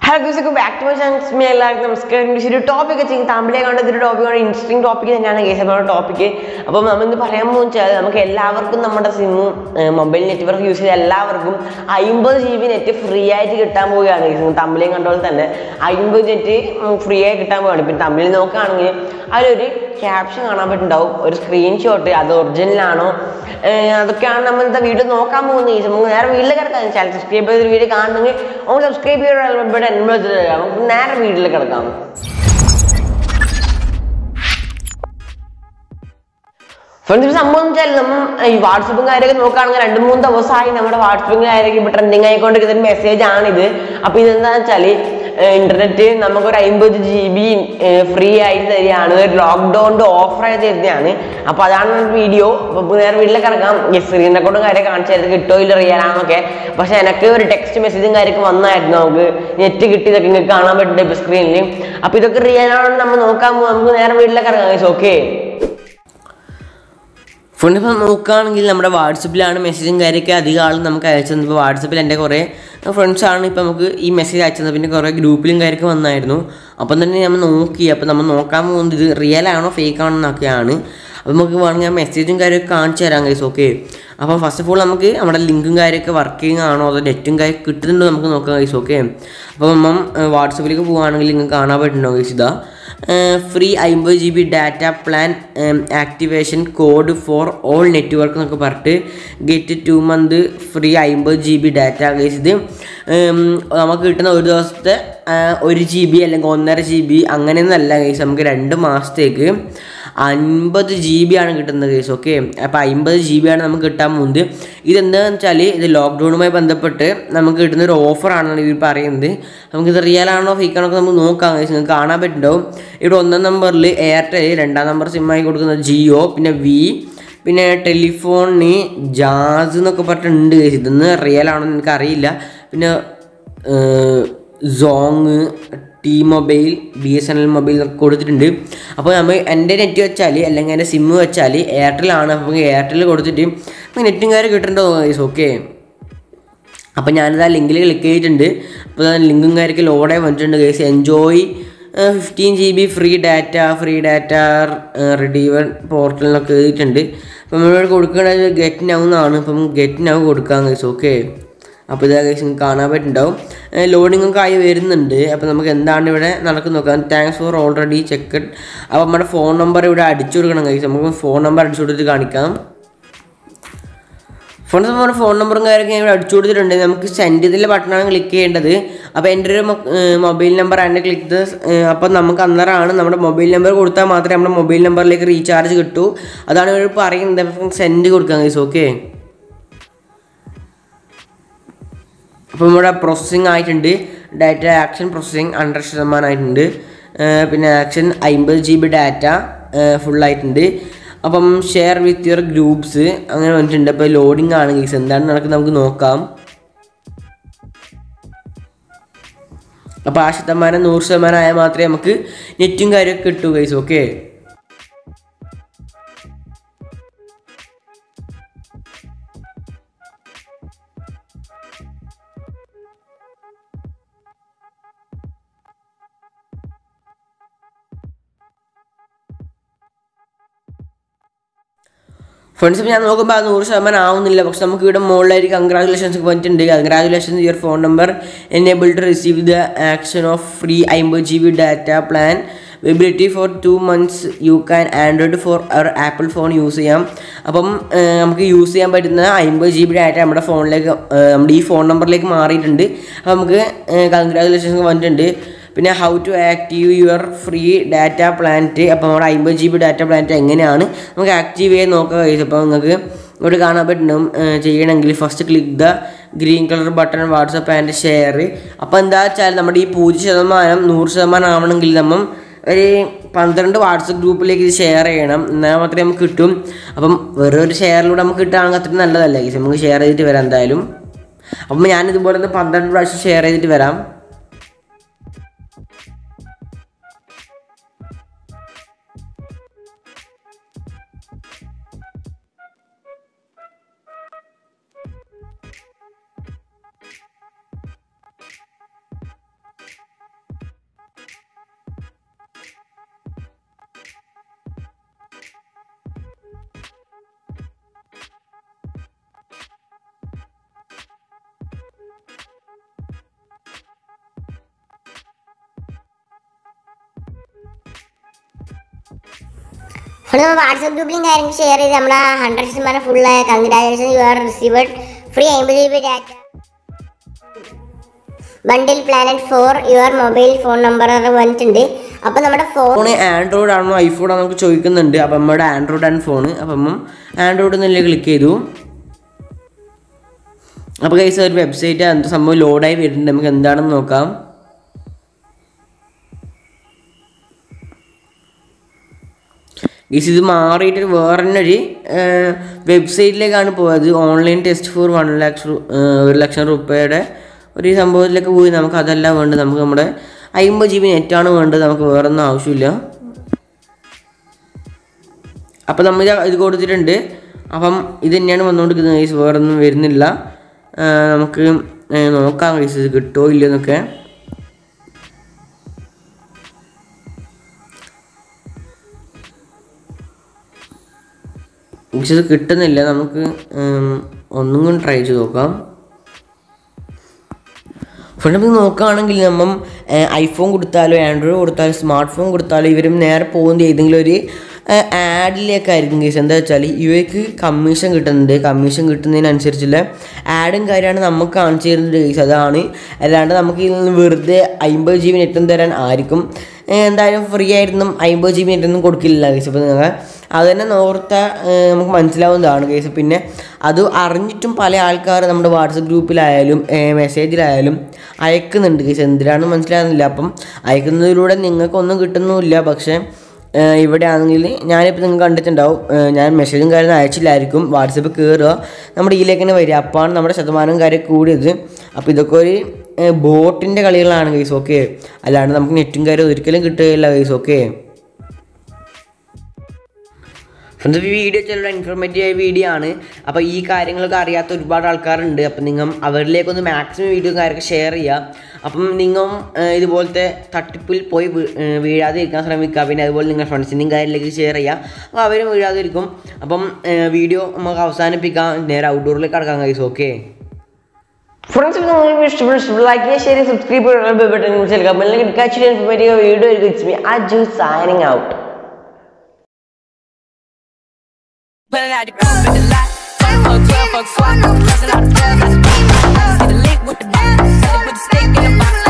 Hello guys back to my channel എല്ലാവർക്കും നമസ്കാരം guys ഒരു ടോപ്പിക് വെച്ച് താമ്പിളെ കണ്ട ഇതൊരു ടോപ്പിക്കാണ് ഇൻട്രസ്റ്റിംഗ് ടോപ്പിക് തന്നെയാണ് ഗൈസ് നമ്മുടെ ടോപ്പിക്ക് അപ്പം നമ്മൾ ഇന്ന് പറയാൻ പോകുന്ന വെച്ചാൽ നമുക്ക് എല്ലാവർക്കും നമ്മുടെ സിമ്മ് മൊബൈൽ നെറ്റ്വർക്ക് യൂസ് ചെയ്ത എല്ലാവർക്കും അമ്പത് ജി ബി നെറ്റ് ഫ്രീ ആയിട്ട് കിട്ടാൻ പോവുകയാണ് ഗൈസ് തമ്പിളയും കണ്ട പോലെ തന്നെ അമ്പത് നെറ്റ് ഫ്രീ ആയി കിട്ടാൻ പോവുകയാണ് ഇപ്പം തമ്പിൽ നോക്കുകയാണെങ്കിൽ അതിലൊരു ക്യാപ്ഷൻ കാണാൻ പറ്റുന്നുണ്ടാവും ഒരു സ്ക്രീൻഷോട്ട് അത് ഒറിജിനൽ ആണോ അതൊക്കെയാണ് നമ്മൾ ഇന്നത്തെ വീഡിയോ നോക്കാൻ പോകുന്നത് ഗൈസ് നമുക്ക് നേരെ വീട്ടിൽ കിടക്കാം ചാനൽ സബ്സ്ക്രൈബ് ചെയ്തൊരു വീഡിയോ കാണണമെങ്കിൽ നമുക്ക് സബ്സ്ക്രൈബ് ചെയ്ത ഇവിടെ എൻബോസ് നമുക്ക് നേരെ വീട്ടിൽ കിടക്കാം ഫ്രണ്ട്സ് സംഭവം എന്ന് വെച്ചാൽ നമ്മൾ ഈ വാട്സപ്പും കാര്യമൊക്കെ നോക്കുകയാണെങ്കിൽ രണ്ട് മൂന്ന് ദിവസമായി നമ്മുടെ വാട്സപ്പും കാര്യമൊക്കെ ഇപ്പോൾ ട്രെൻഡിങ് ആയിക്കൊണ്ടിരിക്കുന്ന ഒരു മെസ്സേജ് ആണിത് അപ്പോൾ ഇതെന്താണെന്ന് വെച്ചാൽ ഇന്റർനെറ്റ് നമുക്കൊരു അമ്പത് ജി ബി ഫ്രീ ആയിട്ട് തരികയാണ് ഒരു ലോക്ക്ഡൗണിൻ്റെ ഓഫർ ആയിട്ട് തരുന്നതാണ് അപ്പോൾ അതാണ് വീഡിയോ അപ്പോൾ നേരെ വീട്ടിൽ കിടക്കാം ഈ സ്ക്രീൻ റെക്കോർഡും കാര്യം കാണിച്ചു തരുന്നത് കിട്ടോ ഇല്ല റിയലാണെന്നൊക്കെ പക്ഷേ എനിക്ക് ഒരു ടെക്സ്റ്റ് മെസ്സേജും കാര്യമൊക്കെ വന്നായിരുന്നു നമുക്ക് നെറ്റ് കിട്ടിയതൊക്കെ നിങ്ങൾക്ക് കാണാൻ പറ്റുന്നുണ്ട് ഇപ്പോൾ സ്ക്രീനിൽ അപ്പോൾ ഇതൊക്കെ റിയൽ ആണെന്ന് നമ്മൾ നോക്കാൻ പോകും നമുക്ക് നേരെ വീട്ടിലേക്ക് ഇറങ്ങാം ഓക്കെ ഫോണിൽ ഇപ്പോൾ നോക്കുകയാണെങ്കിൽ നമ്മുടെ വാട്സപ്പിലാണ് മെസ്സേജും കാര്യമൊക്കെ അധികം ആളും നമുക്ക് അയച്ചു തന്നത് ഇപ്പോൾ വാട്സപ്പിൽ എൻ്റെ കുറേ ഫ്രണ്ട്സാണ് ഇപ്പോൾ നമുക്ക് ഈ മെസ്സേജ് അയച്ചത് പിന്നെ കുറേ ഗ്രൂപ്പിലും കാര്യമൊക്കെ വന്നായിരുന്നു അപ്പം തന്നെ നമ്മൾ നോക്കി അപ്പോൾ നമ്മൾ നോക്കാൻ പോകുന്നത് ഇത് റിയൽ ആണോ ഫേക്ക് ആണോ എന്നൊക്കെയാണ് അപ്പോൾ നമുക്ക് വേണമെങ്കിൽ ആ മെസ്സേജും കാര്യമൊക്കെ കാണിച്ചു തരാം കൈസ് ഓക്കെ അപ്പോൾ ഫസ്റ്റ് ഓഫ് ഓൾ നമുക്ക് നമ്മുടെ ലിങ്കും കാര്യമൊക്കെ വർക്കിംഗ് ആണോ അതോ നെറ്റും കാര്യം കിട്ടുന്നുണ്ടോ നമുക്ക് നോക്കാം കൈസ് ഓക്കെ അപ്പോൾ നമ്മൾ വാട്സപ്പിലേക്ക് പോവുകയാണെങ്കിൽ നിങ്ങൾക്ക് കാണാൻ പറ്റുന്നുണ്ടോ കൈസ് ഇതാ ഫ്രീ അമ്പത് G B data plan activation code for all network എന്നൊക്കെ പറഞ്ഞിട്ട് ഗെറ്റ് ടു മന്ത് ഫ്രീ അമ്പത് ജി ബി ഡാറ്റ കേസ് ഇത് നമുക്ക് കിട്ടുന്ന ഒരു ദിവസത്തെ ഒരു ജി ബി അല്ലെങ്കിൽ ഒന്നര ജി ബി അങ്ങനെയൊന്നല്ല കേസ് നമുക്ക് രണ്ട് മാസത്തേക്ക് അൻപത് ജി ബി ആണ് കിട്ടുന്നത് കേസ് ഓക്കെ അപ്പോൾ അമ്പത് ജി ബി ആണ് നമുക്ക് കിട്ടാൻ പോകുന്നത് ഇതെന്താണെന്ന് വെച്ചാൽ ഇത് ലോക്ക്ഡൗണുമായി ബന്ധപ്പെട്ട് നമുക്ക് കിട്ടുന്ന ഒരു ഓഫറാണെന്നാണ് ഇവർ പറയുന്നത് നമുക്കിത് റിയൽ ആണോ ഫേക്ക് ആണോ നമുക്ക് നോക്കാം കേസ് നിങ്ങൾക്ക് കാണാൻ പറ്റുന്നുണ്ടാവും ഇവിടെ ഒന്നാം നമ്പറിൽ എയർടെൽ രണ്ടാം നമ്പർ സിമ്മായി കൊടുക്കുന്നത് ജിയോ പിന്നെ വി പിന്നെ ടെലിഫോണിന് ജാസ് എന്നൊക്കെ പറഞ്ഞിട്ടുണ്ട് കേസ് ഇതൊന്ന് റിയൽ ആണോ എന്ന് എനിക്കറിയില്ല പിന്നെ സോങ് ടി mobile B S N L mobile ഒക്കെ കൊടുത്തിട്ടുണ്ട് അപ്പോൾ നമ്മൾ എൻ്റെ നെറ്റ് വെച്ചാൽ അല്ലെങ്കിൽ എൻ്റെ സിമ്മ് വെച്ചാൽ എയർടെലാണ് അപ്പോൾ എയർടെൽ കൊടുത്തിട്ട് നമുക്ക് നെറ്റും കാര്യം കിട്ടേണ്ടോ ഗൈസ് ഓക്കെ അപ്പോൾ ഞാനിത് ആ ലിങ്കിൽ ക്ലിക്ക് ചെയ്തിട്ടുണ്ട് അപ്പോൾ ലിങ്കും കാര്യമൊക്കെ ലോഡായി വന്നിട്ടുണ്ട് guys enjoy fifteen G B free data free data redeemer പോർട്ടലിനൊക്കെ എഴുതിയിട്ടുണ്ട് അപ്പോൾ നമ്മളിവിടെ കൊടുക്കുന്നത് ഗെറ്റ് നൗ എന്നാണ് അപ്പം ഗെറ്റ് നൗ കൊടുക്കാം ഗൈസ് ഓക്കെ അപ്പോൾ ഇതാ ഗൈസ് നിങ്ങൾക്ക് കാണാൻ പറ്റുന്നുണ്ടാവും ലോഡിംഗ് ഒക്കെ ആയി വരുന്നുണ്ട് അപ്പോൾ നമുക്ക് എന്താണ് ഇവിടെ നടക്കുന്നത് നോക്കാം താങ്ക്സ് ഫോർ ഓൾറെഡി ചെക്കഡ് അപ്പോൾ നമ്മുടെ ഫോൺ നമ്പർ ഇവിടെ അടിച്ചു കൊടുക്കണം ഗൈസ് നമുക്ക് ഫോൺ നമ്പർ അടിച്ചു കൊടുത്തിട്ട് കാണിക്കാം ഫോൺ നമ്മുടെ ഫോൺ നമ്പറും കാര്യമൊക്കെ ഞാൻ ഇവിടെ അടിച്ചു കൊടുത്തിട്ടുണ്ട് നമുക്ക് സെൻഡ് ചെയ്തിലെ ബട്ടണാണ് ക്ലിക്ക് ചെയ്യേണ്ടത് അപ്പോൾ എൻ്റെ ഒരു മൊബൈൽ നമ്പർ ആണ് ക്ലിക്ക് ചെയ്ത് അപ്പോൾ നമുക്ക് അന്നേരമാണ് നമ്മുടെ മൊബൈൽ നമ്പർ കൊടുത്താൽ മാത്രമേ നമ്മുടെ മൊബൈൽ നമ്പറിലേക്ക് റീചാർജ് കിട്ടൂ അതാണ് ഇവർ പറയുന്നത് സെൻഡ് കൊടുക്കാം ഗൈസ് ഓക്കെ അപ്പോൾ നമ്മുടെ പ്രോസസ്സിങ് ആയിട്ടുണ്ട് ഡാറ്റ ആക്ഷൻ പ്രോസസ്സിങ് ഹൺഡ്രഡ് ശതമാനം ആയിട്ടുണ്ട് പിന്നെ ആക്ഷൻ അമ്പത് ജി ബി ഡാറ്റ ഫുള്ളായിട്ടുണ്ട് അപ്പം ഷെയർ വിത്ത് യുവർ ഗ്രൂപ്പ്സ് അങ്ങനെ വന്നിട്ടുണ്ട് അപ്പോൾ ലോഡിംഗ് ആണ് ഗീസ് എന്താണ് നടക്കുന്നത് നമുക്ക് നോക്കാം അപ്പോൾ ആ ശതമാനം നൂറ് ശതമാനം ആയാൽ മാത്രമേ നമുക്ക് നെറ്റും കാര്യമൊക്കെ കിട്ടൂ ഗൈസ് ഓക്കെ ഫ്രണ്ട്സ് ഞാൻ നോക്കുമ്പോൾ അത് നൂറ് ശതമാനം ആവുന്നില്ല പക്ഷെ നമുക്ക് ഇവിടെ മുകളിലായിട്ട് കൺഗ്രാജുലേഷൻസ് വന്നിട്ടുണ്ട് congratulations your phone number enable to receive the action of free അമ്പത് G B data plan availability for two months you can android for our apple phone use ചെയ്യാം അപ്പം നമുക്ക് യൂസ് ചെയ്യാൻ പറ്റുന്ന അമ്പത് ജി ബി ഡാറ്റ നമ്മുടെ ഫോണിലേക്ക് നമ്മുടെ ഈ ഫോൺ നമ്പറിലേക്ക് മാറിയിട്ടുണ്ട് അപ്പോൾ നമുക്ക് കൺഗ്രാജുലേഷൻസ് വന്നിട്ടുണ്ട് പിന്നെ how to active your free data plant അപ്പോൾ നമ്മുടെ അമ്പത് ജി ബി ഡാറ്റ പ്ലാന്റ് എങ്ങനെയാണ് നമുക്ക് ആക്റ്റീവ് ചെയ്ത് നോക്കുക കഴിയും അപ്പോൾ നിങ്ങൾക്ക് ഇവിടെ കാണാൻ പറ്റും ചെയ്യണമെങ്കിൽ first click the green colour button WhatsApp and share അപ്പോൾ എന്താ വെച്ചാൽ നമ്മുടെ ഈ പൂജ്യം ശതമാനം നൂറ് ശതമാനം ആവണമെങ്കിൽ നമ്മൾ ഒരു പന്ത്രണ്ട് വാട്സപ്പ് ഗ്രൂപ്പിലേക്ക് ഇത് ഷെയർ ചെയ്യണം എന്നാൽ മാത്രമേ നമുക്ക് കിട്ടും അപ്പം വെറും ഒരു ഷെയറിലൂടെ നമുക്ക് കിട്ടുകയാണെങ്കിൽ അത്രയും നല്ലതല്ലേ നമുക്ക് ഷെയർ ചെയ്തിട്ട് വരാം എന്തായാലും അപ്പം ഞാനിതുപോലെ ഒന്ന് പന്ത്രണ്ട് പ്രാവശ്യം ഷെയർ ചെയ്തിട്ട് വരാം അപ്പോൾ നമ്മൾ വാട്സപ്പ് ഗ്രൂപ്പിലും കാര്യങ്ങൾ ഷെയർ ചെയ്ത് നമ്മളെ ഹൺഡ്രഡ് ശതമാനം ഫുള്ളായ congratulation you are received free അമ്പത് G B data bundle planet for your mobile phone number വന്നിട്ടുണ്ട് അപ്പോൾ നമ്മുടെ ഫോൺ ഫോൺ ആൻഡ്രോയിഡ് ആണോ ഐഫോൺ ആണോ നമുക്ക് ചോദിക്കുന്നുണ്ട് അപ്പം നമ്മുടെ ആൻഡ്രോയിഡ് ആണ് ഫോൺ അപ്പം ആൻഡ്രോയിഡ് എന്നല്ലേ ക്ലിക്ക് ചെയ്തു അപ്പോൾ കൈസ് ഒരു വെബ്സൈറ്റ് എന്ത് സംഭവം ലോഡായി വരുന്നുണ്ട് നമുക്ക് എന്താണെന്ന് നോക്കാം ഗീസ് ഇത് മാറിയിട്ട് വേറെ തന്നെ ഒരു വെബ്സൈറ്റിലേക്കാണ് പോയത് online test for one lakhs ഒരു ലക്ഷം രൂപയുടെ ഒരു സംഭവത്തിലേക്ക് പോയി നമുക്ക് അതല്ല വേണ്ടത് നമുക്ക് നമ്മുടെ അമ്പത് ജി ബി നെറ്റാണ് വേണ്ടത് നമുക്ക് വേറെ ഒന്നും ആവശ്യമില്ല അപ്പം നമ്മൾ ഇത് ഇത് കൊടുത്തിട്ടുണ്ട് അപ്പം ഇത് തന്നെയാണ് വന്നുകൊണ്ടിരിക്കുന്നത് ഗൈസ് വേറെ ഒന്നും വരുന്നില്ല ആ, നമുക്ക് ഏ, നോക്കാം ഗൈസ് ഇത് കിട്ടുമോ ഇല്ലയോ എന്നൊക്കെ പക്ഷെ ഇത് കിട്ടുന്നില്ല നമുക്ക് ഉം, ഒന്നും കൂടി ട്രൈ ചെയ്ത് നോക്കാം അപ്പോൾ നമുക്ക് നോക്കുകയാണെങ്കിൽ നമ്മൾ ഐഫോൺ കൊടുത്താലോ ആൻഡ്രോയിഡ് കൊടുത്താലോ സ്മാർട്ട് ഫോൺ കൊടുത്താലോ ഇവരും നേരെ പോകുന്നത് ഏതെങ്കിലും ഒരു ആഡിലേക്കായിരിക്കും കേസ് എന്താ വെച്ചാൽ ഇവർക്ക് കമ്മീഷൻ കിട്ടുന്നുണ്ട് കമ്മീഷൻ കിട്ടുന്നതിനനുസരിച്ചുള്ള ആഡും കാര്യമാണ് നമുക്ക് കാണിച്ചു തരുന്നത് കേസ് അതാണ് അല്ലാണ്ട് നമുക്ക് ഇതിൽ നിന്ന് വെറുതെ അമ്പത് ജി ബി നെറ്റും തരാൻ ആയിരിക്കും ഏഹ് എന്തായാലും ഫ്രീ ആയിട്ടൊന്നും അമ്പത് ജി ബി നെറ്റൊന്നും കൊടുക്കില്ല കേസ് അപ്പോൾ നിങ്ങൾ അത് തന്നെ നോർത്ത നമുക്ക് മനസ്സിലാവുന്നതാണ് കേസ് പിന്നെ അത് അറിഞ്ഞിട്ടും പല ആൾക്കാർ നമ്മുടെ വാട്സപ്പ് ഗ്രൂപ്പിലായാലും മെസ്സേജിലായാലും അയക്കുന്നുണ്ട് കേസ് എന്തിനാണെന്ന് മനസ്സിലാകുന്നില്ല അപ്പം അയക്കുന്നതിലൂടെ നിങ്ങൾക്കൊന്നും കിട്ടുന്നുമില്ല പക്ഷേ ഏഹ് ഇവിടെ ആണെങ്കിൽ ഞാനിപ്പോൾ നിങ്ങൾ കണ്ടിട്ടുണ്ടാവും ഏഹ് ഞാൻ മെസ്സേജും കാര്യം അയച്ചില്ലായിരിക്കും വാട്സപ്പ് കയറുക നമ്മുടെ ഇതിലേക്ക് തന്നെ വരിക അപ്പോഴാണ് നമ്മുടെ ശതമാനം കാര്യം കൂടിയത് അപ്പോൾ ഇതൊക്കെ ഒരു ബോട്ടിൻ്റെ കളികളാണ് കേസ് ഓക്കെ അല്ലാണ്ട് നമുക്ക് നെറ്റും കാര്യം ഒരിക്കലും കിട്ടുകയില്ല കേസ് ഓക്കെ ഫ്രണ്ട്സ് ഈ വീഡിയോ ചില ഇൻഫോർമേറ്റീവ് ആയ വീഡിയോ ആണ് അപ്പോൾ ഈ കാര്യങ്ങളൊക്കെ അറിയാത്ത ഒരുപാട് ആൾക്കാരുണ്ട് അപ്പം നിങ്ങൾ അവരിലേക്കൊന്ന് മാക്സിമം വീഡിയോ കാര്യമൊക്കെ ഷെയർ ചെയ്യുക അപ്പം നിങ്ങൾ ഇതുപോലത്തെ തട്ടിപ്പിൽ പോയി വീ- ഏഹ് വീഴാതെ ഇരിക്കാൻ ശ്രമിക്കുക പിന്നെ അതുപോലെ നിങ്ങൾ ഫ്രണ്ട്സിൻ്റെയും കാര്യത്തിലേക്ക് ഷെയർ ചെയ്യുക അപ്പോൾ അവരും വീഴാതെ ഇരിക്കും അപ്പം ഏഹ് വീഡിയോ നമുക്ക് അവസാനിപ്പിക്കാം നേരെ ഔട്ട്ഡോറിലേക്ക് കടക്കാൻ കഴിയും ഓക്കെ ഫ്രണ്ട്സ് നിങ്ങൾ ഇഷ്ടപ്പെട്ടു ലൈക്ക് ചെയ്യുക ഷെയർ സബ്സ്ക്രൈബ് ചെയ്യുക ബട്ടൺ ചെയ്യുക അല്ലെങ്കിൽ കാച്ചിട്ട് informative video it's me ah ജൂ signing out Pulling out the coupe in the lot. Fuck, fuck, 12, fuck, swap. Busting out the club, that's a beat. I just get a lick with the box. Cut it with the stick in the box.